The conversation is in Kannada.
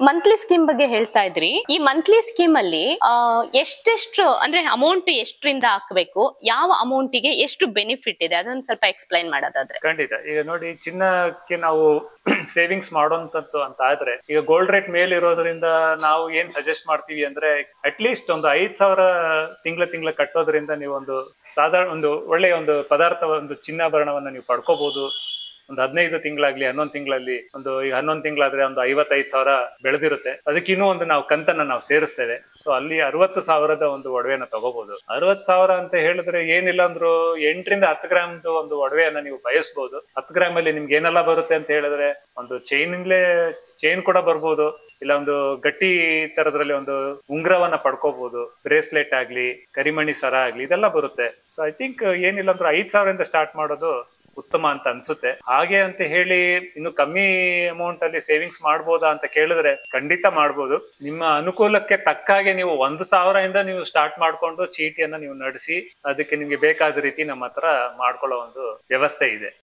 ಮಂತ್ಲಿ ಸ್ಕೀಮ್ ಬಗ್ಗೆ ಹೇಳ್ತಾ ಇದ್ರಿ ಈ ಮಂತ್ಲಿ ಸ್ಕೀಮ್ ಅಲ್ಲಿ ಆ, ಎಷ್ಟೆಷ್ಟು ಅಂದ್ರೆ ಅಮೌಂಟ್ ಎಷ್ಟರಿಂದ ಹಾಕ್ಬೇಕು ಯಾವ ಅಮೌಂಟ್ ಗೆ ಎಷ್ಟು ಬೆನಿಫಿಟ್ ಇದೆ ಅದನ್ನ ಸ್ವಲ್ಪ ಎಕ್ಸ್ಪ್ಲೈನ್ ಮಾಡೋದಾದ್ರೆ ಖಂಡಿತ ಈಗ ನೋಡಿ ಚಿನ್ನಕ್ಕೆ ನಾವು ಸೇವಿಂಗ್ಸ್ ಮಾಡೋಂಥದ್ದು ಅಂತ ಆದ್ರೆ ಈಗ ಗೋಲ್ಡ್ ರೇಟ್ ಮೇಲೆ ಇರೋದ್ರಿಂದ ನಾವು ಏನ್ ಸಜೆಸ್ಟ್ ಮಾಡ್ತೀವಿ ಅಂದ್ರೆ ಅಟ್ ಲೀಸ್ಟ್ ಒಂದು ಐದ್ ಸಾವಿರ ತಿಂಗಳ ತಿಂಗಳ ಕಟ್ಟೋದ್ರಿಂದ ನೀವು ಒಂದು ಸಾಧಾರಣ ಒಂದು ಒಳ್ಳೆಯ ಒಂದು ಪದಾರ್ಥ ಒಂದು ಚಿನ್ನಾಭರಣವನ್ನ ನೀವು ಪಡ್ಕೋಬಹುದು ಒಂದು ಹದಿನೈದು ತಿಂಗಳಾಗ್ಲಿ ಹನ್ನೊಂದು ತಿಂಗಳಲ್ಲಿ ಒಂದು ಈಗ ಹನ್ನೊಂದು ತಿಂಗಳಾದ್ರೆ ಒಂದು ಐವತ್ತೈದು ಸಾವಿರ ಬೆಳೆದಿರುತ್ತೆ ಅದಕ್ಕೆ ಇನ್ನೂ ಒಂದು ನಾವು ಕಂತನ್ನ ನಾವು ಸೇರಿಸ್ತೇವೆ ಸೊ ಅಲ್ಲಿ ಅರವತ್ತು ಸಾವಿರದ ಒಂದು ಒಡವೆನ ತಗೋಬಹುದು ಅರವತ್ತು ಸಾವಿರ ಅಂತ ಹೇಳಿದ್ರೆ ಏನಿಲ್ಲ ಅಂದ್ರು ಎಂಟರಿಂದ ಹತ್ತು ಗ್ರಾಮ್ದು ಒಂದು ಒಡವೆಯನ್ನ ನೀವು ಬಯಸ್ಬೋದು ಹತ್ತು ಗ್ರಾಮ್ ಅಲ್ಲಿ ನಿಮ್ಗೆ ಏನೆಲ್ಲ ಬರುತ್ತೆ ಅಂತ ಹೇಳಿದ್ರೆ ಒಂದು ಚೈನ್ಲೇ ಚೈನ್ ಕೂಡ ಬರ್ಬೋದು ಇಲ್ಲ ಒಂದು ಗಟ್ಟಿ ತರದ್ರಲ್ಲಿ ಒಂದು ಉಂಗ್ರವನ್ನ ಪಡ್ಕೋಬಹುದು ಬ್ರೇಸ್ಲೆಟ್ ಆಗ್ಲಿ ಕರಿಮಣಿ ಸರ ಆಗ್ಲಿ ಇದೆಲ್ಲ ಬರುತ್ತೆ ಸೊ ಐ ಥಿಂಕ್ ಏನಿಲ್ಲ ಅಂದ್ರೆ ಐದ್ ಸಾವಿರದಿಂದ ಸ್ಟಾರ್ಟ್ ಮಾಡೋದು ಉತ್ತಮ ಅಂತ ಅನ್ಸುತ್ತೆ ಹಾಗೆ ಅಂತ ಹೇಳಿ ಇನ್ನು ಕಮ್ಮಿ ಅಮೌಂಟ್ ಅಲ್ಲಿ ಸೇವಿಂಗ್ಸ್ ಮಾಡ್ಬೋದಾ ಅಂತ ಕೇಳಿದ್ರೆ ಖಂಡಿತ ಮಾಡ್ಬೋದು ನಿಮ್ಮ ಅನುಕೂಲಕ್ಕೆ ತಕ್ಕ ಹಾಗೆ ನೀವು ಒಂದು ಸಾವಿರದಿಂದ ನೀವು ಸ್ಟಾರ್ಟ್ ಮಾಡ್ಕೊಂಡು ಚೀಟಿಯನ್ನ ನೀವು ನಡೆಸಿ ಅದಕ್ಕೆ ನಿಮ್ಗೆ ಬೇಕಾದ ರೀತಿ ನಮ್ಮ ಹತ್ರ ಮಾಡ್ಕೊಳ್ಳೋ ಒಂದು ವ್ಯವಸ್ಥೆ ಇದೆ